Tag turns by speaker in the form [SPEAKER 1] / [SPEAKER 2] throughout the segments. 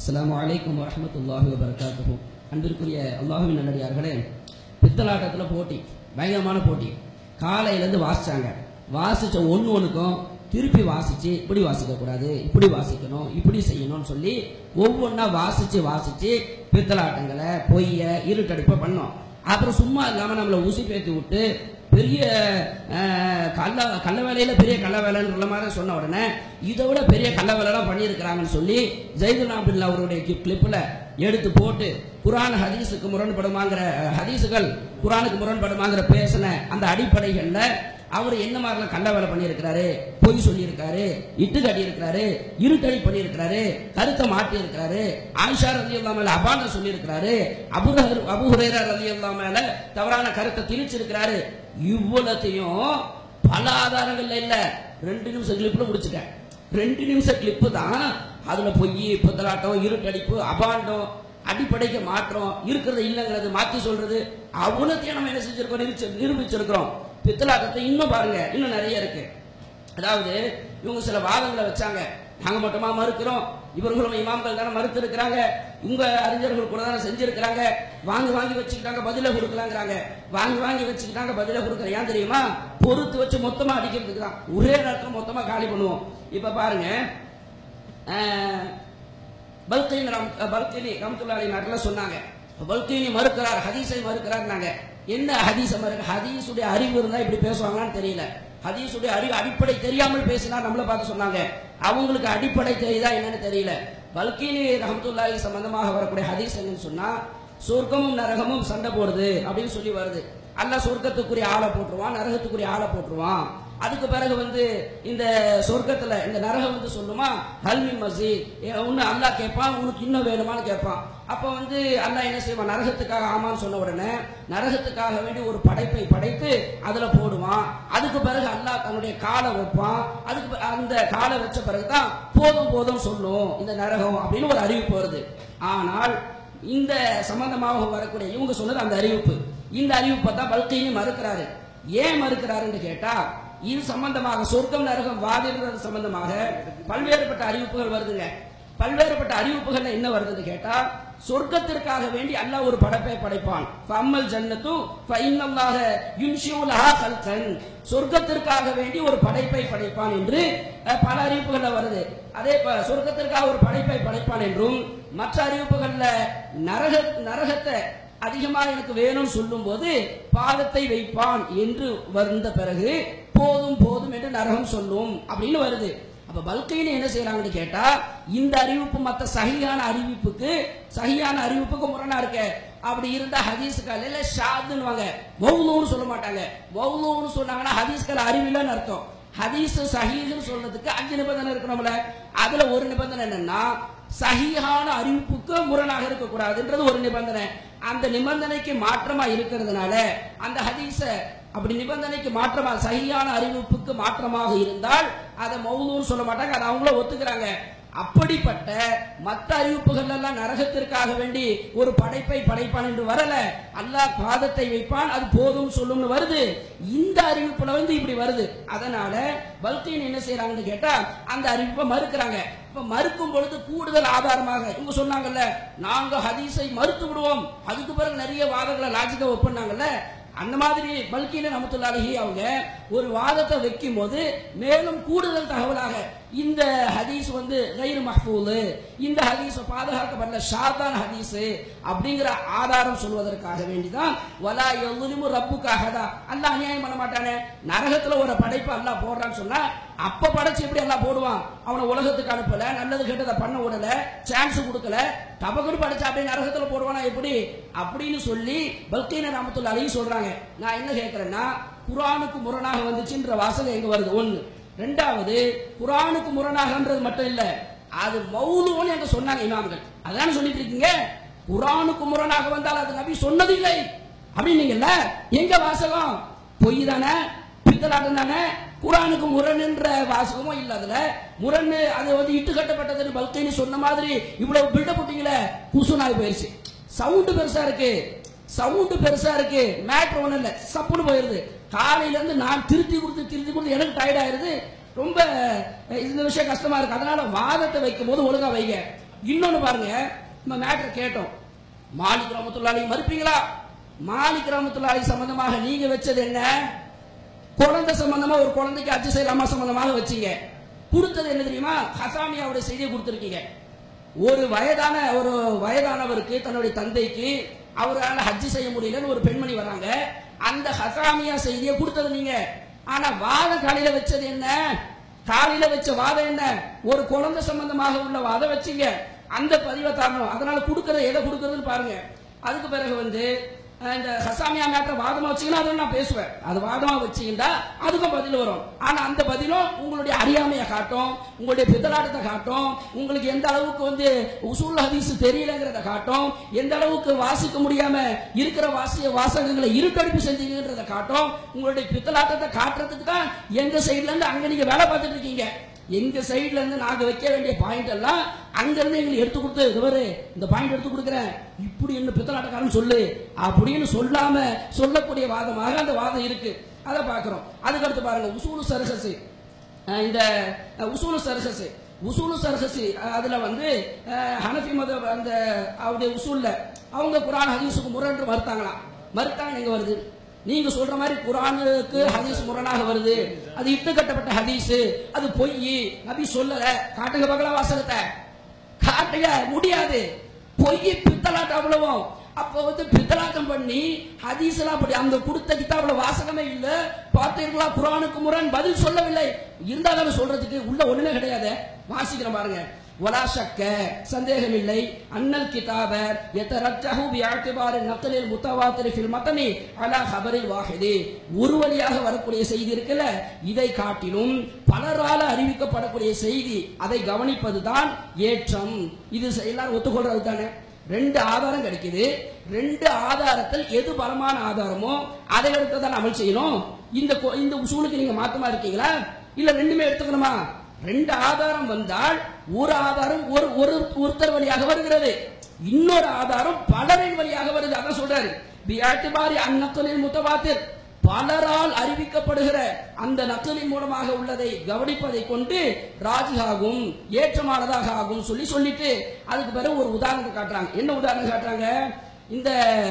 [SPEAKER 1] அஸ்ஸலாமு அலைக்கும் வரஹ்மத்துல்லாஹி வபரகாத்துஹு அன்பிற்குரிய அல்லாஹுவின் நல்லடியார்களே பித்தலாட்டத்தில் போட்டி பயங்கரமான போட்டி காலையிலேருந்து வாசிச்சாங்க வாசிச்ச ஒன்று ஒன்றுக்கும் திருப்பி வாசிச்சு இப்படி வாசிக்க கூடாது இப்படி வாசிக்கணும் இப்படி செய்யணும்னு சொல்லி ஒவ்வொன்றா வாசிச்சு வாசிச்சு பித்தலாட்டங்களை பொய்ய இருட்டடிப்பை பண்ணோம் அப்புறம் சும்மா இல்லாமல் நம்மளை ஊசி பேத்தி விட்டு பெரிய அஹ், கள்ள கள்ள வேலையில பெரிய கள்ள வேலைன்ற மாதிரி சொன்ன உடனே இதை விட பெரிய கள்ள வேலைலாம் பண்ணியிருக்கிறாங்கன்னு சொல்லி ஜெய்துல் அப்துல்லா அவருடைய கிளிப்பில் எடுத்து போட்டு குரான் ஹதீஸுக்கு முரண்படுமாங்கிற அஹ், ஹதீஸுகள் குரானுக்கு முரண்படுமாங்கிற பேசின அந்த அடிப்படைகளில் அவர் என்ன மாதிரிலாம் கள்ள வேலை பண்ணியிருக்கிறாரு பொய் சொல்லியிருக்காரு இட்டு கட்டியிருக்கிறாரு இருட்டடி பண்ணியிருக்கிறாரு கருத்தை மாட்டி இருக்கிறாரு ஆயிஷா ரதி அல்லா மேல அபாண்ட சொல்லியிருக்கிறாரு அபுஹர் அபுஹுரேரா ரதி அல்லா மேல தவறான கருத்தை திணிச்சிருக்கிறாரு இவ்வளத்தையும் பல ஆதாரங்கள்ல இல்ல ரெண்டு நிமிஷம் கிளிப்ல முடிச்சுட்டேன் ரெண்டு நிமிஷம் கிளிப்பு தான் அதுல பொய் புத்தலாட்டம் இருட்டடிப்பு அபாண்டம் அடிப்படைக்கு மாற்றம் இருக்கிறது இல்லைங்கிறது மாத்தி சொல்றது அவ்வளோத்தையும் நம்ம என்ன செஞ்சிருக்கோம் நிரூபிச்சு- நிரூபிச்சிருக்கிறோம் பித்தலாட்டத்தை இன்னும் பாருங்க இன்னும் நிறைய இருக்கு அதாவது இவங்க சில வாதங்களை வச்சாங்க நாங்க மட்டுமா மறுக்கிறோம் இவர்களும் இமாம்கள் தானே மறுத்து இருக்கிறாங்க உங்க அறிஞர்கள் கூட தானே செஞ்சிருக்கிறாங்க வாங்கி வாங்கி வச்சுக்கிட்டாங்க பதில கொடுக்கலாங்கிறாங்க வாங்கி வாங்கி வச்சுக்கிட்டாங்க பதில கொடுக்குறேன் ஏன் தெரியுமா பொறுத்து வச்சு மொத்தமா அடிக்கிறதுக்கு தான் ஒரே நேரத்தில் மொத்தமா காலி பண்ணுவோம் இப்ப பாருங்க அஹ், பல்கைன் ரம் பல்கைனி ரம்துல்லாலி நாட்டில் சொன்னாங்க பல்கைனி மறுக்கிறார் ஹதீஸை மறுக்கிறார்னாங்க என்ன ஹதீஸை மறுக்க ஹதீஸுடைய அறிவு இருந்தா இப்படி பேசுவாங்களான்னு தெரியல ஹதீஸுடைய அறிவு அடிப்படை தெரியாமல் பேசினா நம்மள பார்த்து சொன்னாங்க அவங்களுக்கு அடிப்படை தெரியுதா என்னன்னு தெரியல பல்கினி ரஹமத்துல்லாஹி சம்பந்தமாக வரக்கூடிய ஹதீஸ் என்னன்னு சொன்னா சொர்க்கமும் நரகமும் சண்டை போடுது அப்படின்னு சொல்லி வருது அல்லாஹ் சொர்க்கத்துக்குரிய ஆளை போட்டுருவான் நரகத்துக்குரிய ஆளை போட்டுருவான் அதுக்கு பிறகு வந்து இந்த சொர்க்கத்துல இந்த நரகம் வந்து சொல்லுமா ஹல்மி மசீத் ஒன்னு அல்லாஹ் கேட்பான் உனக்கு இன்னும் வேணுமான்னு கேட்பான் அப்ப வந்து அல்லாஹ் என்ன செய்வான் நரகத்துக்காக ஆமான்னு சொன்ன உடனே நரகத்துக்காக வேண்டி ஒரு படைப்பை படைத்து அதுல போடுவான் அதுக்கு பிறகு அல்லாஹ் தன்னுடைய காலை வைப்பான் அதுக்கு பி- அந்த காலை வச்ச பிறகுதான் போதும் போதும் சொல்லும் இந்த நரகம் அப்படின்னு ஒரு அறிவிப்பு வருது ஆனால் இந்த சம்பந்தமாக வரக்கூடிய இவங்க சொன்னது அந்த அறிவிப்பு இந்த அறிவிப்பை தான் பல்கையும் மறுக்கிறாரு ஏன் மறுக்கிறாருன்னு கேட்டா இது சம்பந்தமாக சொர்க்கம் நரகம் வாதிடுறது சம்பந்தமாக பல்வேறுபட்ட அறிவிப்புகள் வருதுங்க பல்வேறுபட்ட அறிவிப்புகள்ல என்ன வருதுன்னு கேட்டா சொர்க்கத்திற்காக வேண்டி அல்லாஹ் ஒரு படைப்பை படைப்பான் ஃபம்மல் ஜன்னத்து ஃபைன்னல்லாஹ யுன்ஷியுலஹா கல்கன் சொர்க்கத்திற்காக வேண்டி ஒரு படைப்பை படைப்பான் என்று அஹ், பல அறிவிப்புகள்ல வருது அதே ப- சொர்க்கத்திற்காக ஒரு படைப்பை படைப்பான் என்றும் மற்ற அறிவிப்புகள்ல நரக நரகத்தை அதிகமா எனக்கு வேணும்னு சொல்லும்போது பாதத்தை வைப்பான் என்று வந்த பிறகு போதும் போதும் என்று நரகம் சொல்லும் அப்படின்னு வருது அப்ப பல்கைன்னு என்ன செய்யறாங்கன்னு கேட்டா இந்த அறிவிப்பு மத்த சகியான அறிவிப்புக்கு சகியான அறிவிப்புக்கு முரணா இருக்க அப்படி இருந்தா ஹதீஸுக்கு அல்ல ஷாதுன்னு மௌலூன்னு சொல்ல மாட்டாங்க மௌலூன்னு சொன்னாங்கன்னா ஹதீஸ்கள் அறிவில்லைன்னு அர்த்தம் ஹதீஸ் சஹீஹ்னு சொல்றதுக்கு அஞ்சு நிபந்தனை இருக்கணும்ல அதுல ஒரு நிபந்தனை என்னன்னா சஹீஹான அறிவிப்புக்கு முரணாக இருக்கக்கூடாதுன்றது ஒரு நிபந்தனை அந்த நிபந்தனைக்கு மாற்றமா இருக்கிறதுனால அந்த ஹதீஸ அப்படி நிபந்தனைக்கு மாற்றமா சஹீஹான அறிவிப்புக்கு மாற்றமாக இருந்தால் அதை மௌலூன்னு சொல்ல மாட்டாங்க அதை அவங்கள ஒத்துக்கிறாங்க அப்படிப்பட்ட மற்ற அறிவிப்புகள் எல்லாம் நரகத்திற்காக வேண்டி ஒரு படைப்பை படைப்பான் என்று வரல அல்லாஹ் பாதத்தை வைப்பான் அது போதும் சொல்லும்னு வருது இந்த அறிவிப்புல வந்து இப்படி வருது அதனால பல்கைன் என்ன செய்யறாங்கன்னு கேட்டா அந்த அறிவிப்பை மறுக்கிறாங்க இப்ப மறுக்கும் பொழுது கூடுதல் ஆதாரமாக இவங்க சொன்னாங்கல்ல நாங்க ஹதீஸை மறுத்து விடுவோம் அதுக்கு பிறகு நிறைய வாதங்களை லாஜிக்கா ஒப்பண்ணாங்கல்ல அந்த மாதிரி பல்கீன நமத்துல்லாலஹி அவங்க ஒரு வாதத்தை வைக்கும் போது மேலும் கூடுதல் தகவலாக இந்த ஹதீஸ் வந்து கைரு மஹ்பூல் இந்த ஹதீஸ் பாதுகாக்கப்பட்ட ஷாதான் ஹதீஸ் அப்படிங்கிற ஆதாரம் சொல்வதற்காக வேண்டிதான் வலா எவ்வளிமு ரப்புக்காகதா அல்லாஹ் அநியாயம் பண்ண மாட்டானே நரகத்துல ஒரு படைப்பு அல்லாஹ் போடுறான்னு சொன்னா அப்ப படைச்சு எப்படி எல்லாம் போடுவான் அவனை உலகத்துக்கு அனுப்பல நல்லது கெட்டதை பண்ண விடல சான்ஸ் கொடுக்கல டபக்குன்னு படைச்சு அப்படியே நரகத்துல போடுவானா எப்படி அப்படின்னு சொல்லி பல்கீன ராமத்துல அலையும் சொல்றாங்க நான் என்ன கேட்கிறேன்னா குரானுக்கு முரணாக வந்துச்சுன்ற வாசகம் எங்க வருது ஒண்ணு ரெண்டாவது குரானுக்கு முரணாகன்றது மட்டும் இல்ல அது மௌலுன்னு எங்க சொன்னாங்க இமாம்கள் அதானே சொல்லிட்டு இருக்கீங்க குரானுக்கு முரணாக வந்தால் அது நபி சொன்னதில்லை அப்படின்னீங்கல்ல எங்க வாசகம் பொய் தானே பித்தலாட்டம் தானே குரானுக்கு முரண்ன்ற வாசகமும் இல்ல அதுல முரண் அது வந்து இட்டு கட்டப்பட்டதுன்னு பல்கைன்னு சொன்ன மாதிரி இவ்வளவு பில்டப் போட்டீங்களே குசுனாய் போயிருச்சு சவுண்டு பெருசா இருக்கு சவுண்டு பெருசா இருக்கு மேட்ரு ஒண்ணும் இல்ல சப்புன்னு போயிருது காலையில இருந்து நான் திருத்தி கொடுத்து திருத்தி கொடுத்து எனக்கு டயர்ட் ஆயிருது ரொம்ப அஹ், இந்த விஷயம் கஷ்டமா இருக்கு அதனால வாதத்தை வைக்கும் போது ஒழுங்கா வைங்க இன்னொன்னு பாருங்க நம்ம மேட்டர் கேட்டோம் மாலிக் ரஹமத்துல்லாஹி மறுப்பீங்களா மாலிக் ரஹமத்துல்லாஹி சம்பந்தமாக நீங்க வச்சது என்ன குழந்தை சம்பந்தமா ஒரு குழந்தைக்கு அச்சு செய்யலாமா சம்பந்தமாக வச்சீங்க கொடுத்தது என்ன தெரியுமா ஹசாமியாவுடைய செய்தியை கொடுத்துருக்கீங்க ஒரு வயதான ஒரு வயதானவருக்கு தன்னுடைய தந்தைக்கு அவரால் ஹஜ்ஜி செய்ய முடியலன்னு ஒரு பெண்மணி வராங்க அந்த ஹசாமியா செய்தியை கொடுத்தது நீங்க ஆனா வாதம் காலையில வச்சது என்ன காலையில வச்ச வாதம் என்ன ஒரு குழந்தை சம்பந்தமாக உள்ள வாதம் வச்சீங்க அந்த பதிவை தரணும் அதனால கொடுக்கறது எதை கொடுக்கறதுன்னு பாருங்க அதுக்கு பிறகு வந்து அஹ், இந்த ஹசாமியா மேட்டர் வாதமா வச்சீங்கன்னா அதை நான் பேசுவேன் அது வாதமா வச்சீங்கன்னா அதுக்கும் பதில் வரும் ஆனா அந்த பதிலும் உங்களுடைய அறியாமையை காட்டும் உங்களுடைய பித்தலாட்டத்தை காட்டும் உங்களுக்கு எந்த அளவுக்கு வந்து உசூல் ஹதீஸ் தெரியலங்கிறத காட்டும் எந்த அளவுக்கு வாசிக்க முடியாம இருக்கிற வாசிய வாசகங்களை இருட்டடிப்பு செஞ்சீங்கன்றத காட்டும் உங்களுடைய பித்தலாட்டத்தை காட்டுறதுக்கு தான் எங்க சைடுல இருந்து அங்க நீங்க வேலை பார்த்துட்டு இருக்கீங்க எங்க சைடுல இருந்து நாங்க வைக்க வேண்டிய பாயிண்ட் எல்லாம் அங்க இருந்து எங்களுக்கு எடுத்து கொடுத்து இவரு இந்த பாயிண்ட் எடுத்து கொடுக்குறேன் இப்படி என்ன பித்தலாட்டக்காரன் சொல்லு அப்படின்னு சொல்லாம சொல்லக்கூடிய வாதமாக அந்த வாதம் இருக்கு அதை பார்க்கிறோம் அதுக்கடுத்து பாருங்க உசூலு சர்ஹஸ் அஹ் இந்த அஹ், உசூலு சர்ஹஸ் உசூலு சர்ஹஸ் அஹ், அதுல வந்து அஹ், ஹனஃபி மத அந்த அவருடைய உசூல்ல அவங்க குரான் ஹதீஸுக்கு முரண் மறுத்தாங்களாம் மறுத்தாங்க எங்க வருது நீங்க சொல்ற மாதிரி குரானுக்கு ஹதீஸ் முரணாக வருது அது இட்டு கட்டப்பட்ட ஹதீஸ் அது பொய் நபி சொல்லல காட்டுங்க பகல வாசகத்தை காட்டுங்க முடியாது பொய் பித்தலாட்டம் அவ்வளவும் அப்ப வந்து பித்தலாட்டம் பண்ணி ஹதீஸ்லாம் அப்படி அந்த கொடுத்த கிதாபுல வாசகமே இல்ல பார்த்தீர்களா குரானுக்கு முரண் பதில் சொல்லவில்லை இருந்தாலும் சொல்றதுக்கு உள்ள ஒண்ணுமே கிடையாது வாசிக்கிறேன் பாருங்க ولا شك சந்தேகம் இல்லை அன்னல் கிதாப يترجح باعتبار النقل المتواتر في المتن على خبر الواحد ஒரு வழியாக வரக்கூடிய செய்தி இருக்குல்ல இதை காட்டிலும் பலரால அறிவிக்கப்படக்கூடிய செய்தி அதை கவனிப்பதுதான் ஏற்றம் இது எல்லாரும் ஒத்துக்கொள்றது தானே ரெண்டு ஆதாரம் கிடைக்குது ரெண்டு ஆதாரத்தில் எது பலமான ஆதாரமோ அதை எடுத்து தான் அமல் செய்யணும் இந்த கொ- இந்த உசூலுக்கு நீங்க மாத்தமா இருக்கீங்களா இல்ல ரெண்டுமே எடுத்துக்கணுமா ரெண்டு ஆதாரம் வந்தால் ஒரு ஆதாரம் ஒரு ஒரு ஒருத்தர் வழியாக வருகிறது இன்னொரு ஆதாரம் பலரின் வழியாக வருது அதான் சொல்றாரு பியாட்டிபாரி அந்நக்கலில் முத்தவாத்திர் பலரால் அறிவிக்கப்படுகிற அந்த நக்கலின் மூலமாக உள்ளதை கவனிப்பதை கொண்டு ராஜியாகும் ஏற்றமானதாக ஆகும் சொல்லி சொல்லிட்டு அதுக்கு பிறகு ஒரு உதாரணத்தை காட்டுறாங்க என்ன உதாரணம் காட்டுறாங்க இந்த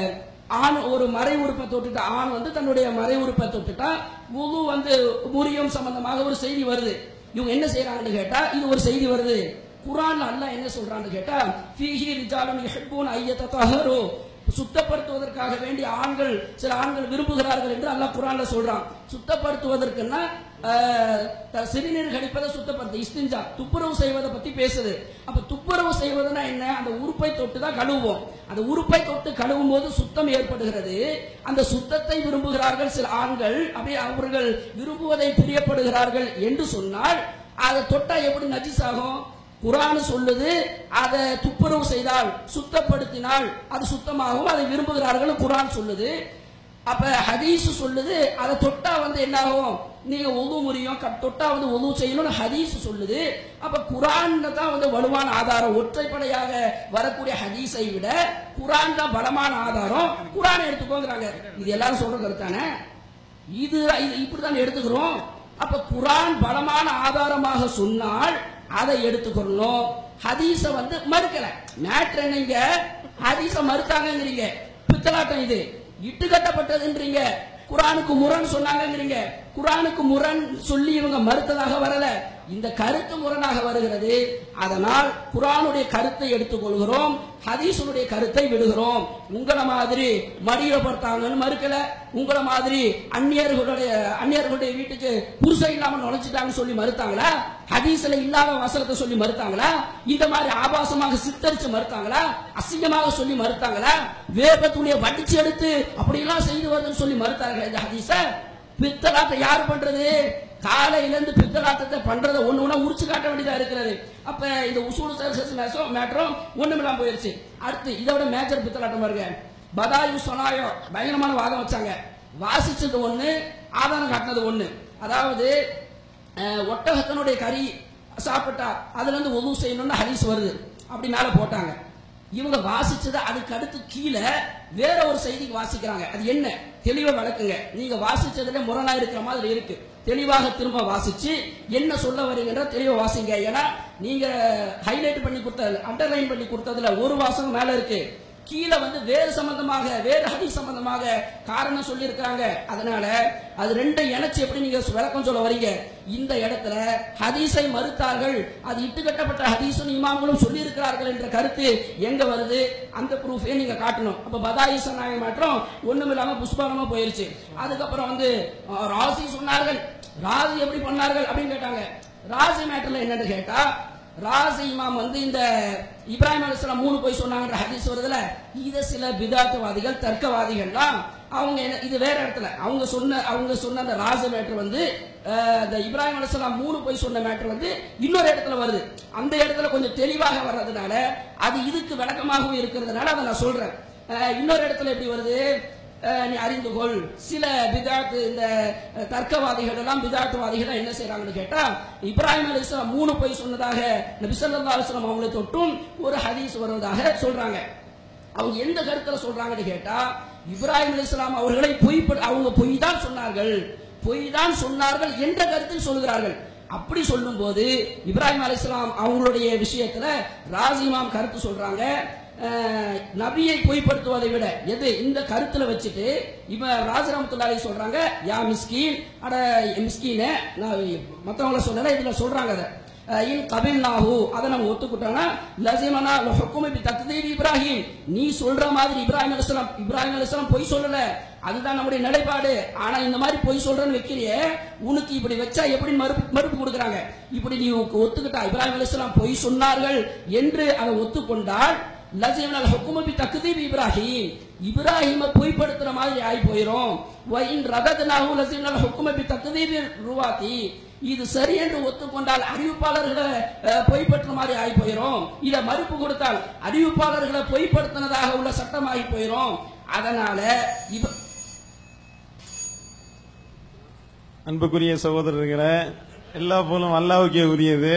[SPEAKER 1] ஆண் ஒரு மறை உறுப்பை தொட்டுட்டா ஆண் வந்து தன்னுடைய மறை உறுப்பை தொட்டுட்டா முழு வந்து முறியும் சம்பந்தமாக ஒரு செய்தி வருது இவங்க என்ன செய்யறாங்கன்னு கேட்டா இது ஒரு செய்தி வருது குரான்ல அல்லாஹ் என்ன சொல்றான்னு கேட்டா ஃபீஹி ரிஜாலுன் யுஹிப்பூன ஐயத்தஹரு சுத்தப்படுத்துவதற்காக வேண்டிய ஆண்கள் சில ஆண்கள் விரும்புகிறார்கள் என்று அல்லாஹ் குரான்ல சொல்றான் சுத்தப்படுத்துவதற்குன்னா ஆஹ், த- சிறுநீர் கழிப்பதை சுத்தப்படுத்து இஸ்திஞ்சா துப்புரவு செய்வதை பத்தி பேசுது அப்ப துப்புரவு செய்வதுன்னா என்ன அந்த உறுப்பை தொட்டு தான் கழுவுவோம் அந்த உறுப்பை தொட்டு கழுவும் போது சுத்தம் ஏற்படுகிறது அந்த சுத்தத்தை விரும்புகிறார்கள் சில ஆண்கள் அப்படி அவர்கள் விரும்புவதை பிரியப்படுகிறார்கள் என்று சொன்னால் அதை தொட்டா எப்படி நஜிஸ் ஆகும் குரான் சொல்லுது அதை துப்புரவு செய்தால் சுத்தப்படுத்தினால் அது சுத்தமாகும் அதை விரும்புகிறார்கள் குரான் சொல்லுது அப்ப ஹதீஸ் சொல்லுது அதை தொட்டா வந்து என்ன ஆகும் நீங்க ஒது முறியும் க- தொட்டா வந்து ஒது செய்யணும்னு ஹதீஸ் சொல்லுது அப்ப குரான் தான் வந்து வலுவான ஆதாரம் ஒற்றைப்படையாக வரக்கூடிய ஹதீஸை விட குரான் தான் பலமான ஆதாரம் குரானை எடுத்துக்கோங்கிறாங்க இது எல்லாரும் சொல்ற கருத்தானே இது இது இப்படிதான் எடுத்துக்கிறோம் அப்ப குரான் பலமான ஆதாரமாக சொன்னால் அதை எடுத்துக்கொள்ளணும் ஹதீஸ வந்து மறுக்கல மேட்ரு என்னங்க ஹதீஸ மறுத்தாங்கங்கிறீங்க பித்தலாட்டம் இது இட்டு கட்டப்பட்டதுன்றீங்க குரானுக்கு முரண் சொன்னாங்கங்கிறீங்க குரானுக்கு முரண் சொல்லி இவங்க மறுத்ததாக வரல இந்த கருத்து முரணாக வருகிறது அதனால் குரானுடைய கருத்தை எடுத்துக்கொள்கிறோம் ஹதீஸுடைய கருத்தை விடுகிறோம் உங்களை மாதிரி மடியில படுத்தாங்கன்னு மறுக்கல உங்களை மாதிரி அந்நியர்களுடைய அந்நியர்களுடைய வீட்டுக்கு புருஷன் இல்லாம நுழைச்சிட்டாங்கன்னு சொல்லி மறுத்தாங்களா ஹதீஸ்ல இல்லாத வசனத்தை சொல்லி மறுத்தாங்களா இந்த மாதிரி ஆபாசமாக சித்தரிச்சு மறுத்தாங்களா அசிங்கமாக சொல்லி மறுத்தாங்களா வேபத்துடைய வடிச்சு எடுத்து அப்படியெல்லாம் செய்து வருதுன்னு சொல்லி மறுத்தார்கள் இந்த ஹதீஸ பித்தலாட்டை யாரு பண்றது காலையில இருந்து பித்தலாட்டத்தை பண்றத ஒண்ணு ஒண்ணா உரிச்சு காட்ட வேண்டியதா இருக்கிறது அப்ப இந்த உசூல் சர்சஸ் மேசம் மேட்டரும் ஒண்ணுமில்லாம போயிருச்சு அடுத்து இதை விட மேஜர் பித்தலாட்டம் பாருங்க பதாயு சொனாயோ பயங்கரமான வாதம் வச்சாங்க வாசிச்சது ஒண்ணு ஆதாரம் காட்டினது ஒண்ணு அதாவது அஹ், ஒட்டகத்தினுடைய கறி சாப்பிட்டா அதுல இருந்து ஒது செய்யணும்னு ஹரிஸ் வருது அப்படி மேல போட்டாங்க இவங்க வாசிச்சது அதுக்கு அடுத்து கீழே வேற ஒரு செய்திக்கு வாசிக்கிறாங்க அது என்ன தெளிவா விளக்குங்க நீங்க வாசிச்சதுல முரணா இருக்கிற மாதிரி இருக்கு தெளிவாக திரும்ப வாசிச்சு என்ன சொல்ல வரீங்கன்ற தெளிவா வாசிங்க ஏன்னா நீங்க ஹைலைட் பண்ணி கொடுத்த அண்டர்லைன் பண்ணி கொடுத்ததுல ஒரு வாசகம் மேல இருக்கு கீழே வந்து வேறு சம்பந்தமாக வேறு ஹதீஸ் சம்பந்தமாக காரணம் சொல்லியிருக்காங்க அதனால அது ரெண்டை இணைச்சு எப்படி நீங்க விளக்கம் சொல்ல வரீங்க இந்த இடத்துல ஹதீஸை மறுத்தார்கள் அது இட்டுக்கட்டப்பட்ட ஹதீஸும் இமாம்களும் சொல்லியிருக்கிறார்கள் என்ற கருத்து எங்க வருது அந்த ப்ரூஃபே நீங்க காட்டணும் அப்ப பதாயிச நாய மாற்றம் ஒண்ணும் இல்லாம புஷ்பாலமா போயிருச்சு அதுக்கப்புறம் வந்து அஹ், ராசி சொன்னார்கள் ராசி எப்படி பண்ணார்கள் அப்படின்னு கேட்டாங்க ராசி மேட்டர்ல என்னன்னு கேட்டா ராசி இமாம் வந்து இந்த இப்ராஹிம் அலிஸ்லாம் மூணு போய் சொன்னாங்கன்ற ஹதீஸ் வருதுல இத சில பிதாத்துவாதிகள் தர்க்கவாதிகள்லாம் அவங்க என்ன இது வேற இடத்துல அவங்க சொன்ன அவங்க சொன்ன அந்த ராஜ மேட்டர் வந்து அஹ், இந்த இப்ராஹிம் அலிஸ்லாம் மூணு போய் சொன்ன மேட்டர் வந்து இன்னொரு இடத்துல வருது அந்த இடத்துல கொஞ்சம் தெளிவாக வர்றதுனால அது இதுக்கு விளக்கமாகவும் இருக்கிறதுனால அதை நான் சொல்றேன் அஹ், இன்னொரு இடத்துல எப்படி வருது அஹ், நீ அறிந்து கொள் சில பிதாத்து இந்த அஹ், தர்க்கவாதிகள் எல்லாம் பிதாத்துவாதிகள் என்ன செய்றாங்கன்னு கேட்டா இப்ராஹிம் அலிஸ்லாம் மூணு போய் சொன்னதாக நபி ஸல்லல்லாஹு அலைஹி வஸல்லம் அவங்களை தொட்டும் ஒரு ஹதீஸ் வருவதாக சொல்றாங்க அவங்க எந்த கருத்துல சொல்றாங்கன்னு கேட்டா இப்ராஹிம் அலிஸ்லாம் அவர்களை பொய் அவங்க பொய் தான் சொன்னார்கள் பொய் தான் சொன்னார்கள் என்ற கருத்தில் சொல்கிறார்கள் அப்படி சொல்லும்போது இப்ராஹிம் அலிஸ்லாம் அவங்களுடைய விஷயத்துல ராசிமாம் கருத்து சொல்றாங்க அஹ், நபியை பொய்ப்படுத்துவதை விட எது இந்த கருத்துல வச்சுட்டு இப்ப ராஜராமத்துல்லாரி சொல்றாங்க யா மிஸ்கீன் அட மிஸ்கீனே நான் மத்தவங்கள சொல்லல இதுல சொல்றாங்க அதை அஹ், இன் கபில் நாஹு அதை நம்ம ஒத்துக்கிட்டோம்னா லசிமனா ஹுக்குமை பி தக்தீர் இப்ராஹிம் நீ சொல்ற மாதிரி இப்ராஹிம் அலிஸ்லாம் இப்ராஹிம் அலிஸ்லாம் பொய் சொல்லல அதுதான் நம்முடைய நிலைப்பாடு ஆனா இந்த மாதிரி பொய் சொல்றேன்னு வைக்கிறியே உனக்கு இப்படி வச்சா எப்படி மறுப்பு மறுப்பு கொடுக்குறாங்க இப்படி நீ ஒத்துக்கிட்டா இப்ராஹிம் அலிஸ்லாம் பொய் சொன்னார்கள் என்று அதை ஒத்துக்கொண்டால் லசிமனல் ஹுக்குமை பி தக்தீர் இப்ராஹிம் இப்ராஹிம பொய்ப்படுத்துற மாதிரி ஆகி போயிரும் வயின் ரதத்னாஹு லசிமனல் ஹுக்குமை பி தக்தீர் ருவாதி இது சரி என்று ஒத்துக்கொண்டால் அறிவிப்பாளர்களை அஹ், பொய்ப்பற்ற மாதிரி ஆகி போயிரும் இதை மறுப்பு கொடுத்தால் அறிவிப்பாளர்களை பொய்ப்படுத்தினதாக உள்ள சட்டமாகி போயிரும் அதனால இவ
[SPEAKER 2] அன்புக்குரிய சகோதரர்களே எல்லா போலும் அல்லாவுக்கே உரியது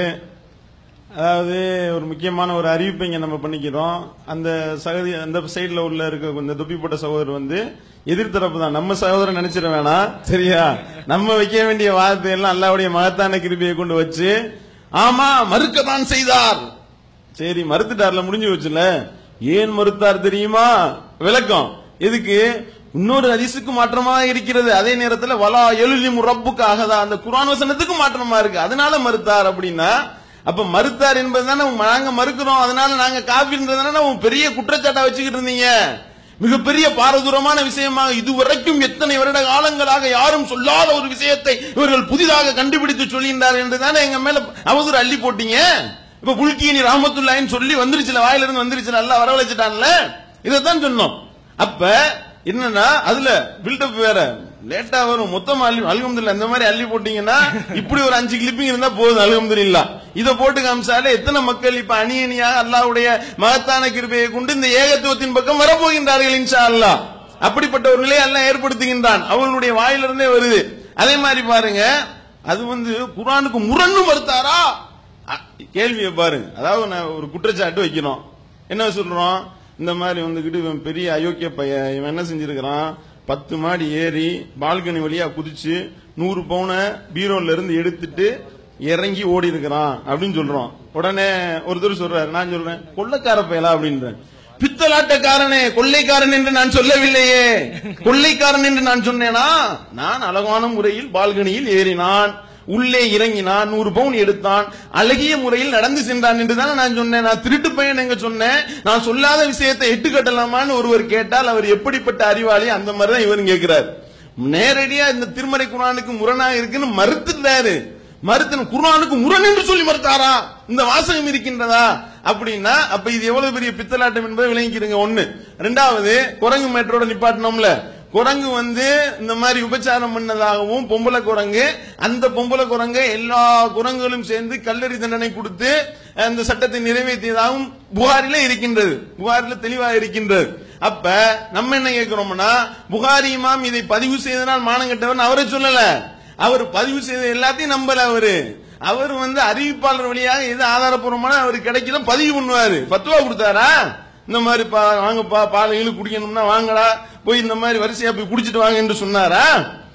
[SPEAKER 2] அதாவது ஒரு முக்கியமான ஒரு அறிவிப்பை இங்க நம்ம பண்ணிக்கிறோம் அந்த சகதி அந்த சைடுல உள்ள இருக்க இந்த தொப்பி போட்ட சகோதரர் வந்து எதிர்த்தரப்பு தான் நம்ம சகோதரன் நினைச்சிட வேணாம் சரியா நம்ம வைக்க வேண்டிய வார்த்தை எல்லாம் அல்லாவுடைய மகத்தான கிருபியை கொண்டு வச்சு ஆமா மறுக்கத்தான் செய்தார் சரி மறுத்துட்டார்ல முடிஞ்சு வச்சுல ஏன் மறுத்தார் தெரியுமா விளக்கம் எதுக்கு இன்னொரு ஹதீஸுக்கு மாற்றமா இருக்கிறது அதே நேரத்துல வலா எழுதி ரப்புக்காக தான் அந்த குர்ஆன் வசனத்துக்கு மாற்றமா இருக்கு அதனால மறுத்தார் அப்படின்னா அப்ப மறுத்தார் என்பதுதானே நாங்க மறுக்கிறோம் அதனால நாங்க காஃபின்றதுனால உன் பெரிய குற்றச்சாட்டா வச்சுக்கிட்டு இருந்தீங்க மிகப்பெரிய பாரதூரமான விஷயமாக இதுவரைக்கும் எத்தனை வருட காலங்களாக யாரும் சொல்லாத ஒரு விஷயத்தை இவர்கள் புதிதாக கண்டுபிடித்து சொல்கின்றார் என்றுதானே எங்க மேல அவதூறு அள்ளி போட்டீங்க இப்ப புல்கினி ராமத்துல்லாயின்னு சொல்லி வந்துருச்சுல வாயில இருந்து வந்துருச்சுல நல்லா வரவழைச்சிட்டான்ல இதைத்தான் சொன்னோம் அப்ப என்னன்னா அதுல பில்டப் வேற லேட்டா வரும் மொத்தமா அள்ளி அல்ஹம்துலில்லாஹ் இந்த மாதிரி அள்ளி போட்டீங்கன்னா இப்படி ஒரு அஞ்சு கிளிப்பிங் இருந்தா போதும் அல்ஹம்துலில்லாஹ் இத போட்டு காமிச்சாலே எத்தனை மக்கள் இப்ப அணி அணியாக அல்லாஹ்வுடைய மகத்தான கிருபையை கொண்டு இந்த ஏகத்துவத்தின் பக்கம் வரப்போகின்றார்கள் இன்ஷா அல்லாஹ் அப்படிப்பட்ட ஒரு நிலையை எல்லாம் ஏற்படுத்துகின்றான் அவர்களுடைய வாயிலிருந்தே வருது அதே மாதிரி பாருங்க அது வந்து குர்ஆனுக்கு முரண்ணு மறுத்தாரா அ, கேள்வியை பாருங்க அதாவது நான் ஒரு குற்றச்சாட்டு வைக்கிறோம் என்ன சொல்றோம் இந்த மாதிரி வந்துகிட்டு இவன் பெரிய அயோக்கிய பையன் இவன் என்ன செஞ்சிருக்கிறான் பத்து மாடி ஏறி பால்கனி வழியா குதிச்சு நூறு பவுனை பீரோல இருந்து எடுத்துட்டு இறங்கி ஓடி இருக்கிறான் அப்படின்னு சொல்றோம் உடனே ஒருத்தர் சொல்றாரு நான் சொல்றேன் கொள்ளக்கார பயலா அப்படின்றேன் பித்தலாட்டக்காரனே கொள்ளைக்காரன் என்று நான் சொல்லவில்லையே கொள்ளைக்காரன் என்று நான் சொன்னேனா நான் அழகான முறையில் பால்கனியில் ஏறினான் உள்ளே இறங்கினான் நூறு பவுன் எடுத்தான் அழகிய முறையில் நடந்து சென்றான் என்று தானே நான் சொன்னேன் நான் திருட்டு பையன் எங்க சொன்னேன் நான் சொல்லாத விஷயத்தை எட்டு கட்டலாமான்னு ஒருவர் கேட்டால் அவர் எப்படிப்பட்ட அறிவாளி அந்த மாதிரி தான் இவரும் கேட்கிறார் நேரடியா இந்த திருமறை குரானுக்கு முரணாக இருக்குன்னு மறுத்துட்டாரு மறுத்து குர்ஆனுக்கு முரண் என்று சொல்லி மறுத்தாரா இந்த வாசகம் இருக்கின்றதா அப்படின்னா அப்ப இது எவ்வளவு பெரிய பித்தலாட்டம் என்பதை விளங்கிக்கிறீங்க ஒண்ணு ரெண்டாவது குரங்கு மேட்டரோட நிப்பாட்டினோம்ல குரங்கு வந்து இந்த மாதிரி உபச்சாரம் பண்ணதாகவும் பொம்பளை குரங்கு அந்த பொம்பளை குரங்கு எல்லா குரங்குகளும் சேர்ந்து கல்லறி தண்டனை கொடுத்து அந்த சட்டத்தை நிறைவேற்றியதாகவும் புகாரில இருக்கின்றது புகாரில தெளிவாக இருக்கின்றது அப்ப நம்ம என்ன கேட்கிறோம்னா புகாரி இமாம் இதை பதிவு செய்தனால் மானம் கெட்டவர் அவரை சொல்லல அவர் பதிவு செய்த எல்லாத்தையும் நம்பல அவரு அவர் வந்து அறிவிப்பாளர் வழியாக எது ஆதாரப்பூர்வமான அவர் கிடைக்குதோ பதிவு பண்ணுவாரு பத்துவா கொடுத்தாரா இந்த மாதிரி பா- வாங்கப்பா பால் இழு குடிக்கணும்னா வாங்கடா போய் இந்த மாதிரி வரிசையா போய் குடிச்சிட்டு வாங்க என்று சொன்னாரா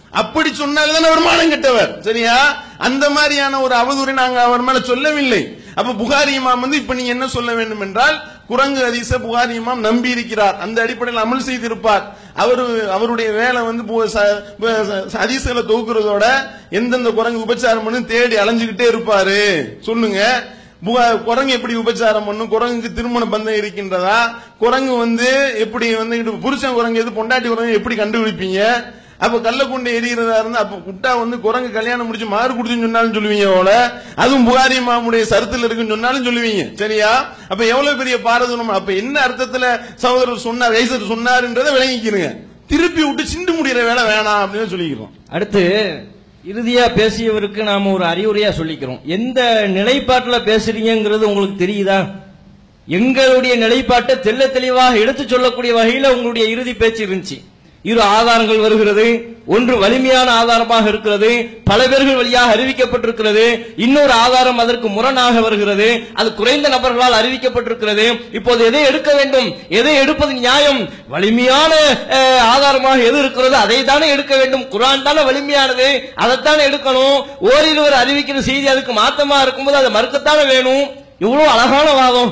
[SPEAKER 2] அப்படி சொன்னால்தான் அவர் மானம் கெட்டவர் சரியா அந்த மாதிரியான ஒரு அவதூறை நாங்க அவர் மேல சொல்லவில்லை அப்ப புகாரி இமாம் வந்து இப்ப நீங்க என்ன சொல்ல வேண்டும் என்றால் குரங்கு ஹதீஸ புகாரி இமாம் நம்பி இருக்கிறார் அந்த அடிப்படையில் அமல் செய்திருப்பார் அவரு அவருடைய வேலை வந்து பு- ச- ப- ச- ஹதீஸ்களை தொகுக்கிறதோட எந்தெந்த குரங்கு உபச்சாரம் பண்ணு தேடி அலைஞ்சுகிட்டே இருப்பாரு சொல்லுங்க புகா- குரங்கு எப்படி உபச்சாரம் பண்ணும் குரங்குக்கு திருமண பந்தம் இருக்கின்றதா குரங்கு வந்து எப்படி வந்து இது புருஷன் குரங்கு எது பொண்டாட்டி குரங்கு எப்படி கண்டுபிடிப்பீங்க அப்ப கல்ல கொண்டு எரிகிறதா இருந்தா அப்ப குட்டா வந்து குரங்கு கல்யாணம் முடிச்சு மாறு குடுத்துன்னு சொன்னாலும் சொல்லுவீங்க போல அதுவும் புகாரி மாமுடைய சரத்துல இருக்குன்னு சொன்னாலும் சொல்லுவீங்க சரியா அப்ப எவ்வளவு பெரிய பாரதூரம் அப்ப என்ன அர்த்தத்துல சகோதரர் சொன்னார் ரைசர் சொன்னாருன்றதை விளங்கிக்கிறங்க திருப்பி விட்டு சிண்டு முடிகிற வேலை வேணாம் அப்படின்னு சொல்லிக்கிறோம்
[SPEAKER 3] அடுத்து இறுதியா பேசியவருக்கு நாம ஒரு அறிவுரையா சொல்லிக்கிறோம் எந்த நிலைப்பாட்டுல பேசுறீங்கிறது உங்களுக்கு தெரியுதா எங்களுடைய நிலைப்பாட்டை தெள்ள தெளிவாக எடுத்து சொல்லக்கூடிய வகையில உங்களுடைய இறுதி பேச்சு இருந்துச்சு இரு ஆதாரங்கள் வருகிறது ஒன்று வலிமையான ஆதாரமாக இருக்கிறது பல பேர்கள் வழியாக அறிவிக்கப்பட்டிருக்கிறது இன்னொரு ஆதாரம் அதற்கு முரணாக வருகிறது அது குறைந்த நபர்களால் அறிவிக்கப்பட்டிருக்கிறது இப்போது எதை எடுக்க வேண்டும் எதை எடுப்பது நியாயம் வலிமையான அஹ், ஆதாரமாக எது இருக்கிறதோ அதை தானே எடுக்க வேண்டும் குரான் தானே வலிமையானது அதைத்தானே எடுக்கணும் ஓரிருவர் அறிவிக்கிற செய்தி அதுக்கு மாத்தமா இருக்கும்போது அதை மறுக்கத்தானே வேணும் இவ்வளவு அழகான வாதம்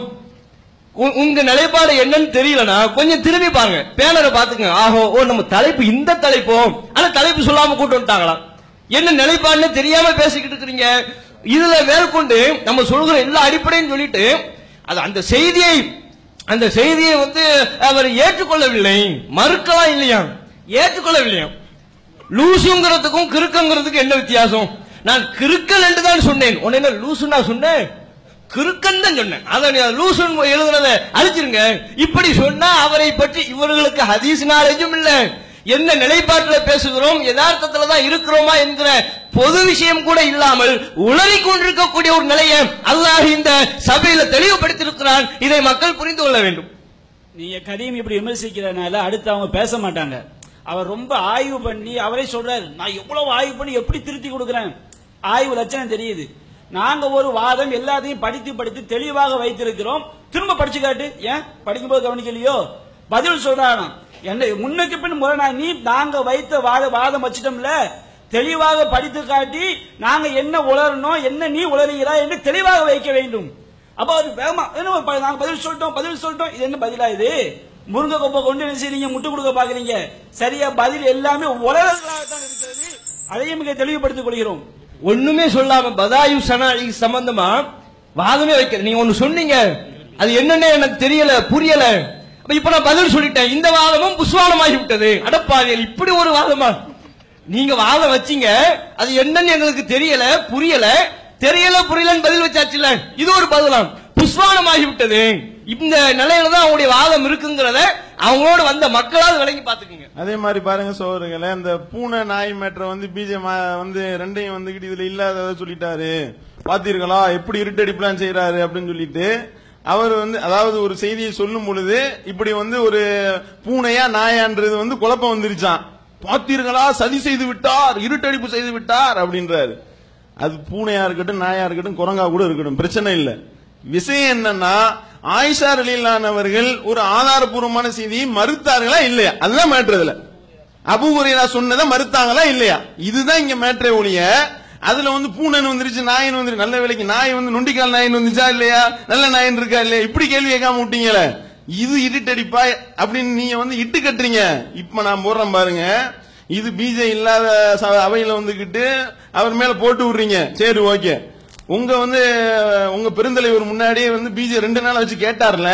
[SPEAKER 3] உ- உங்க நிலைப்பாடு என்னன்னு தெரியலனா கொஞ்சம் திரும்பி பாருங்க பேனரை பாத்துங்க ஆஹோ ஓ நம்ம தலைப்பு இந்த தலைப்போ ஆனா தலைப்பு சொல்லாம கூட்டு வந்துட்டாங்களா என்ன நிலைப்பாடுன்னு தெரியாம பேசிக்கிட்டு இருக்கிறீங்க இதுல மேற்கொண்டு நம்ம சொல்கிற எல்லா அடிப்படையும் சொல்லிட்டு அது அந்த செய்தியை அந்த செய்தியை வந்து அவர் ஏற்றுக்கொள்ளவில்லை மறுக்கலாம் இல்லையா ஏற்றுக்கொள்ளவில்லையா லூசுங்கிறதுக்கும் கிறுக்கங்கிறதுக்கு என்ன வித்தியாசம் நான் கிறுக்கல் என்று தான் சொன்னேன் உன்னை என்ன லூசு நான் சொன்னேன் கிறுக்கன் தான் சொன்னேன் அதை நீ லூசுன்னு எழுதுனத அழிச்சிருங்க இப்படி சொன்னா அவரை பற்றி இவர்களுக்கு ஹதீஸ் நாலேஜும் இல்ல என்ன நிலைப்பாட்டில் பேசுகிறோம் யதார்த்தத்துல தான் இருக்கிறோமா என்கிற பொது விஷயம் கூட இல்லாமல் உளறி கொண்டிருக்கக்கூடிய ஒரு நிலையை அல்லாஹ் இந்த சபையில தெளிவுபடுத்தியிருக்கிறான் இதை மக்கள் புரிந்து கொள்ள வேண்டும்
[SPEAKER 4] நீங்க கரீம் இப்படி விமர்சிக்கிறதுனால அடுத்து அவங்க பேச மாட்டாங்க அவர் ரொம்ப ஆய்வு பண்ணி அவரே சொல்றாரு நான் எவ்வளவு ஆய்வு பண்ணி எப்படி திருத்தி கொடுக்கிறேன் ஆய்வு லட்சணம் தெரியுது நாங்க ஒரு வாதம் எல்லாத்தையும் படித்து படித்து தெளிவாக வைத்திருக்கிறோம் திரும்ப படிச்சு காட்டு ஏன் படிக்கும்போது கவனிக்கலையோ பதில் சொல்றாராம் என்ன முன்னுக்கு பின் முரணா நீ நாங்க வைத்த வாத வாதம் வச்சிட்டோம்ல தெளிவாக படித்து காட்டி நாங்க என்ன உளரணும் என்ன நீ உளறுகிறாய் என்று தெளிவாக வைக்க வேண்டும் அப்ப அது வேகமா என்ன ப- நாங்க பதில் சொல்லிட்டோம் பதில் சொல்லிட்டோம் இது என்ன பதிலா இது முருங்கை கொப்பை கொண்டு என்ன செய்றீங்க முட்டு கொடுக்க பாக்குறீங்க சரியா பதில் எல்லாமே உலகங்களாகத்தான் இருக்கிறது அதையும் மிக தெளிவுபடுத்திக் கொள்கிறோம்
[SPEAKER 3] ஒண்ணுமே சொல்லாம பதாயு சனாயி சம்பந்தமா வாதமே வைக்க நீங்க ஒண்ணு சொன்னீங்க அது என்னன்னு எனக்கு தெரியல புரியல அப்ப இப்ப நான் பதில் சொல்லிட்டேன் இந்த வாதமும் புஸ்வானமாகி விட்டது அடப்பாவியல் இப்படி ஒரு வாதமா நீங்க வாதம் வச்சீங்க அது என்னன்னு எங்களுக்கு தெரியல புரியல தெரியல புரியலன்னு பதில் வச்சாச்சுல இது ஒரு பதிலாம் புஸ்வானமாகி விட்டது இந்த நிலையில தான் அவங்களுடைய வாதம் இருக்குங்கிறத அவங்களோட வந்த மக்களால் விளங்கி பாத்துக்கோங்க
[SPEAKER 2] அதே மாதிரி பாருங்க சோதரர்களே அந்த பூனை நாய் மேட்ரை வந்து பிஜே வந்து ரெண்டையும் வந்துகிட்டு இதுல இல்லாதத சொல்லிட்டாரு பாத்தீர்களா எப்படி இருட்டடிப்புலாம் செய்யறாரு அப்படின்னு சொல்லிட்டு அவர் வந்து அதாவது ஒரு செய்தியை சொல்லும் பொழுது இப்படி வந்து ஒரு பூனையா நாயான்றது வந்து குழப்பம் வந்துருச்சான் பாத்தீர்களா சதி செய்து விட்டார் இருட்டடிப்பு செய்து விட்டார் அப்படின்றாரு அது பூனையா இருக்கட்டும் நாயா இருக்கட்டும் குரங்கா கூட இருக்கட்டும் பிரச்சனை இல்ல விஷயம் என்னன்னா ஆயிஷா ரலீலானவர்கள் ஒரு ஆதாரபூர்வமான செய்தியை மறுத்தார்களா இல்லையா அதுதான் மேட்ருதுல அபு ஹுரைரா சொன்னதை மறுத்தாங்களா இல்லையா இதுதான் இங்க மேட்ரே ஒழிய அதுல வந்து பூனைன்னு வந்துருச்சு நாயின் வந்துருச்சு நல்ல வேலைக்கு நாய் வந்து நொண்டிக்கால் நாயின் வந்துச்சா இல்லையா நல்ல நாயின் இருக்கா இல்லையா இப்படி கேள்வி கேட்காம விட்டீங்களே இது இருட்டடிப்பா அப்படின்னு நீங்க வந்து இட்டு கட்டுறீங்க இப்ப நான் போடுறேன் பாருங்க இது பிஜே இல்லாத ச- அவையில வந்துகிட்டு அவர் மேல போட்டு விடுறீங்க சரி ஓகே உங்க வந்து உங்க பெருந்தலைவர் முன்னாடியே வந்து பிஜே ரெண்டு நாள் வச்சு கேட்டார்ல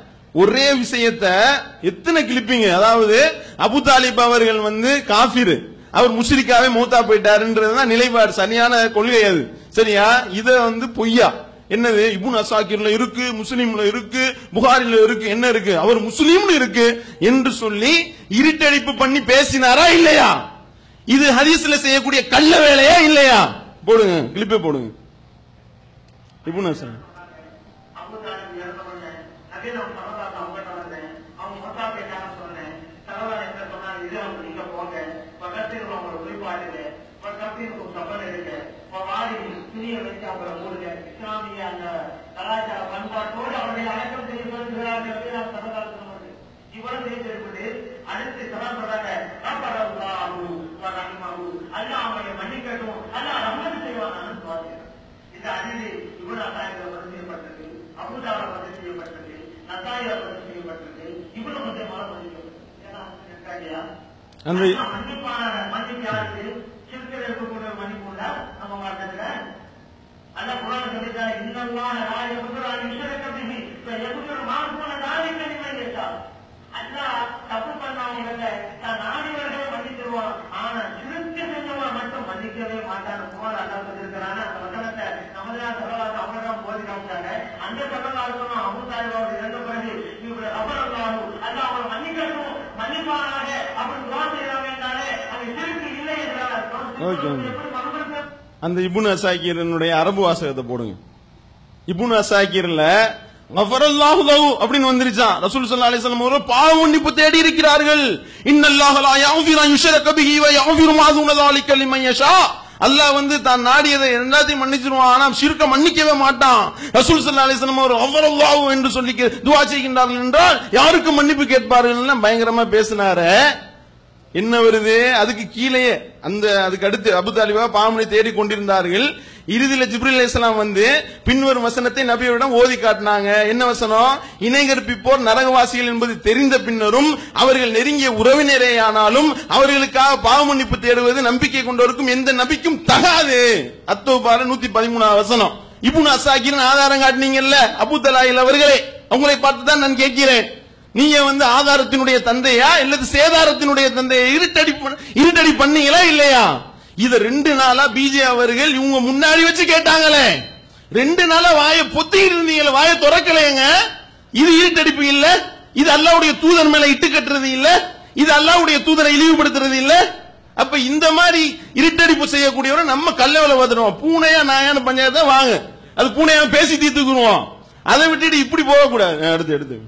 [SPEAKER 2] ஒரே விஷயத்த எத்தனை கிளிப்பிங்க அதாவது அபு தாலிப் அவர்கள் வந்து காஃபிர் அவர் முஷ்ரிக்காவே மூத்தா போயிட்டாருன்றதுதான் நிலைப்பாடு சரியான கொள்கை அது சரியா இத வந்து பொய்யா என்னது இபுன் அசாக்கிர்ல இருக்கு முஸ்லீம்ல இருக்கு புகாரில இருக்கு என்ன இருக்கு அவர் முஸ்லீம்னு இருக்கு என்று சொல்லி இருட்டடிப்பு பண்ணி பேசினாரா இல்லையா இது ஹதீஸ்ல செய்யக்கூடிய கள்ள வேலையா இல்லையா போடுங்க கிளிப்பே போடுங்க இபுன் அசாக்
[SPEAKER 5] அபுதாபி இறந்தவங்க நபீன சமதாசம் அவங்ககிட்ட வந்தேன் அவங்க மொத்தா போயிட்டாங்க சொன்னேன் சரவா என்ன சொன்னாங்க இது அவங்க நீங்க போங்க பக்கத்தில் உங்களை குளிப்பாட்டுங்க பக்கத்தில் ஒரு சபல் இருக்கு வாடி துணியை வச்சு அவங்கள மூடுங்க இஸ்லாமிய அந்த கலாச்சார பண்பாட்டோடு அவர்களை அடக்கம் செய்ய சொல்கிறார்கள் அப்படின்னு சமதாசம் இவ்வளவு செய்திருப்பது அடுத்து சமப்படுறாங்க காப்பாடு ரஹிமஹு அல்லாஹ் அவனை மன்னிக்கட்டும் அல்லாஹ் ரஹ்மத் செய்வானான்னு துஆ செய்றாங்க இந்த அதிதி இப்னு அசாயில பதிவு செய்யப்பட்டது அபூதால பதிவு செய்யப்பட்டது நசாயில பதிவு செய்யப்பட்டது இப்னு முஸ்லிமால பதிவு செய்யப்பட்டது ஏன்னா இருக்காங்க
[SPEAKER 2] நன்றி.
[SPEAKER 5] மன்னிப்பான மன்னிப்பு யாருக்கு சிறுத்தில் இருக்கக்கூடிய மன்னிப்பு உண்டா நம்ம மாற்றத்துல அல்ல குரான் சொல்லிட்டாரு இன்னல்லாஹ லா யக்ஃபிரு அன் யுஷ்ரக பிஹி வ யக்ஃபிரு மா தூன தாலிக லிமன் யஷா அல்லாஹ் தப்பு பண்ணவங்கள தான் நாடியவர்களை மன்னிச்சிருவான் ஆனா சிறுக்கு செஞ்சவன் மட்டும் மன்னிக்கவே மாட்டான் குரான் அல்லாஹ் சொல்லியிருக்கிறான் அந்த வசனத்தை நம்மதான் சகவாசம் அவங்க தான் போதி காமிச்சாங்க அந்த சகவாசம் அபு தாலிபாவோட இறந்த பிறகு இவரு அவர் அல்லாஹ் அல்லாஹ் அவனை மன்னிக்கட்டும் மன்னிப்பானாக அப்படி துவா செய்யறாங்க என்றாலே அது சிறுக்கு இல்லை என்றால் அர்த்தம்.
[SPEAKER 2] ஓகே.
[SPEAKER 5] எப்படி மறுபடியும்
[SPEAKER 2] அந்த இபுன் அசாக்கிரனுடைய அரபு வாசகத்தை போடுங்க இபுன் அசாக்கிர்ல கஃபரல்லாஹு லஹு அப்படின்னு வந்துருச்சான் ரசூல் ஸல்லல்லாஹு அலைஹி வஸல்லம் அவர்கள் பாவ மன்னிப்பு தேடி இருக்கிறார்கள் இன்னல்லாஹ லா யஃபிரு அன் யுஷ்ரக பிஹி வ யஃபிரு மா தூன ذلك லிமன் யஷா அல்லாஹ் வந்து தான் நாடியதை எல்லாத்தையும் மன்னிச்சிருவான் ஆனா ஷிர்க மன்னிக்கவே மாட்டான் ரசூல் ஸல்லல்லாஹு அலைஹி வஸல்லம் அவர் கஃபரல்லாஹு என்று சொல்லி துஆ செய்கின்றார்கள் என்றால் யாருக்கு மன்னிப்பு கேட்பார்கள் பயங்கரமா பேசினாரே என்ன வருது அதுக்கு கீழேயே அந்த அதுக்கு அடுத்து அபு தாலிபா பாவனை தேடி கொண்டிருந்தார்கள் இறுதியில ஜிப்ரில் அலைஹிஸ்ஸலாம் வந்து பின்வரும் வசனத்தை நபியிடம் ஓதி காட்டினாங்க என்ன வசனம் இணை கற்பிப்போர் நரகவாசிகள் என்பது தெரிந்த பின்னரும் அவர்கள் நெருங்கிய உறவினரேயானாலும் அவர்களுக்காக பாவ மன்னிப்பு தேடுவது நம்பிக்கை கொண்டவருக்கும் எந்த நபிக்கும் தகாது அத்தோபார நூத்தி பதிமூணாவது வசனம் இப்னு அசாக்கிரன் ஆதாரம் காட்டினீங்கல்ல அபு தலாயில் அவர்களே உங்களை பார்த்து தான் நான் கேட்கிறேன் நீங்க வந்து ஆதாரத்தினுடைய தந்தையா இல்லது சேதாரத்தினுடைய தந்தையா இருட்டடி பண்ண- இருட்டடி பண்ணீங்களா இல்லையா இத ரெண்டு நாளா பிஜே அவர்கள் இவங்க முன்னாடி வச்சு கேட்டாங்களே ரெண்டு நாளா வாயை பொத்திக்கிட்டு இருந்தீங்களே வாயை திறக்கலையங்க இது இருட்டடிப்பு இல்ல இது அல்லாவுடைய தூதர் மேல இட்டு கட்டுறது இல்ல இது அல்லாவுடைய தூதரை இழிவுபடுத்துறது இல்ல அப்ப இந்த மாதிரி இருட்டடிப்பு செய்யக்கூடியவரை நம்ம கல்லவல வந்துடுவோம் பூனையா நாயான்னு பஞ்சாயத்தை வாங்க அது பூனையா பேசி தீர்த்துக்குருவோம் அதை விட்டுட்டு இப்படி போகக்கூடாது அடுத்து எடுத்து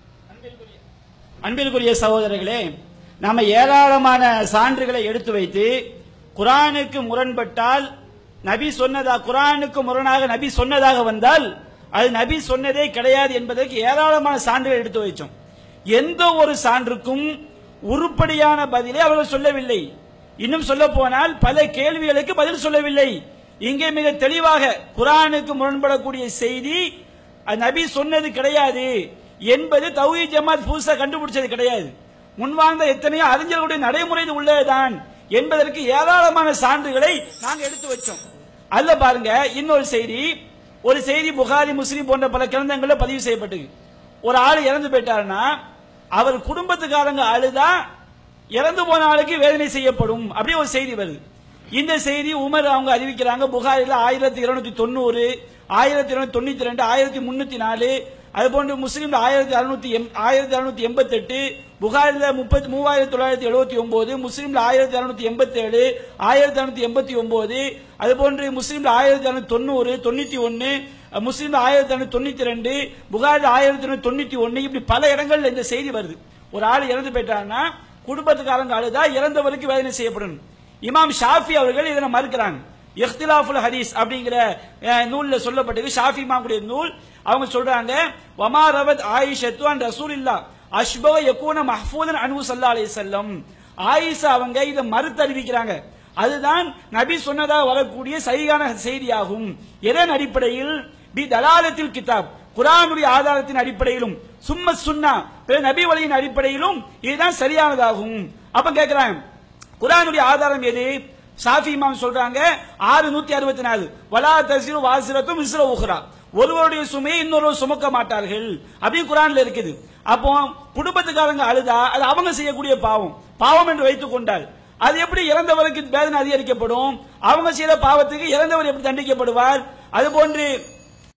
[SPEAKER 4] அன்பிற்குரிய சகோதரர்களே நாம ஏராளமான சான்றுகளை எடுத்து வைத்து குரானுக்கு முரண்பட்டால் நபி சொன்னதா குரானுக்கு முரணாக நபி சொன்னதாக வந்தால் அது நபி சொன்னதே கிடையாது என்பதற்கு ஏராளமான சான்றுகள் எடுத்து வைச்சோம் எந்த ஒரு சான்றுக்கும் உருப்படியான பதிலை அவர்கள் சொல்லவில்லை இன்னும் சொல்ல போனால் பல கேள்விகளுக்கு பதில் சொல்லவில்லை இங்கே மிக தெளிவாக குரானுக்கு முரண்படக்கூடிய செய்தி அது நபி சொன்னது கிடையாது என்பது தௌஹி ஜமாத் புதுசா கண்டுபிடிச்சது கிடையாது முன்வாழ்ந்த எத்தனையோ அறிஞர்களுடைய நடைமுறை இது உள்ளதுதான் என்பதற்கு ஏராளமான சான்றுகளை நாங்க எடுத்து வச்சோம் அதுல பாருங்க இன்னொரு செய்தி ஒரு செய்தி புகாரி முஸ்லிம் போன்ற பல கிரந்தங்கள்ல பதிவு செய்யப்பட்டது ஒரு ஆள் இறந்து போயிட்டாருன்னா அவர் குடும்பத்துக்காரங்க அழுதா இறந்து போன ஆளுக்கு வேதனை செய்யப்படும் அப்படி ஒரு செய்தி வருது இந்த செய்தி உமர் அவங்க அறிவிக்கிறாங்க புகாரில ஆயிரத்தி இருநூத்தி தொண்ணூறு ஆயிரத்தி இருநூத்தி தொண்ணூத்தி ரெண்டு ஆயிரத்தி முன்னூத்தி நாலு அது போன்று முஸ்லீம்ல ஆயிரத்தி அறுநூத்தி ஆயிரத்தி அறுநூத்தி எண்பத்தி எட்டு புகாரில முப்பத்தி மூவாயிரத்தி தொள்ளாயிரத்தி எழுபத்தி ஒன்பது முஸ்லீம்ல ஆயிரத்தி அறுநூத்தி எண்பத்தி ஏழு ஆயிரத்தி அறுநூத்தி எண்பத்தி ஒன்பது அது போன்று முஸ்லீம்ல ஆயிரத்தி அறுநூத்தி தொண்ணூறு தொண்ணூத்தி ஒன்னு முஸ்லீம்ல ஆயிரத்தி அறுநூத்தி தொண்ணூத்தி ரெண்டு புகாரில் ஆயிரத்தி அறுநூத்தி தொண்ணூத்தி ஒன்னு இப்படி பல இடங்கள்ல இந்த செய்தி வருது ஒரு ஆள் இறந்து போயிட்டாருன்னா குடும்பத்துக்காரங்க அழுதா இறந்தவருக்கு வேதனை செய்யப்படணும் இமாம் ஷாஃபி அவர்கள் இதனை மறுக்கிறாங்க இஃப்திலாஃபுல் ஹதீஸ் அப்படிங்கிற அஹ், நூல்ல சொல்லப்பட்டது ஷாஃபி இமாமுடைய நூல் அவங்க சொல்றாங்க வமா ரவத் ஆயிஷத்து அன் ரசூலில்லா அஷ்பவ யக்கூன மஹ்ஃபூதன் அன்ஹு ஸல்லல்லாஹு அலைஹி வஸல்லம் ஆயிஷா அவங்க இதை மறுத்து அறிவிக்கிறாங்க அதுதான் நபி சொன்னதா வரக்கூடிய சரியான செய்தியாகும் எதன் அடிப்படையில் பி தலாலத்தில் கிதாப் குரானுடைய ஆதாரத்தின் அடிப்படையிலும் சும்ம சுன்னா பிற நபி வழியின் அடிப்படையிலும் இதுதான் சரியானதாகும் அப்ப கேட்கிறாங்க குரானுடைய ஆதாரம் எது ஷாஃபி இமாம் சொல்றாங்க ஆறு நூத்தி அறுபத்தி நாலு வலா தசிரு வாசிரத்தும் இஸ்ர உஹ்ரா ஒருவருடைய சுமையை இன்னொருவர் சுமக்க மாட்டார்கள் அப்படின்னு குரான்ல இருக்குது அப்போ குடும்பத்துக்காரங்க அழுதா அது அவங்க செய்யக்கூடிய பாவம் பாவம் என்று வைத்துக் கொண்டால் அது எப்படி இறந்தவருக்கு வேதனை அதிகரிக்கப்படும் அவங்க செய்த பாவத்துக்கு இறந்தவர் எப்படி தண்டிக்கப்படுவார் அது போன்று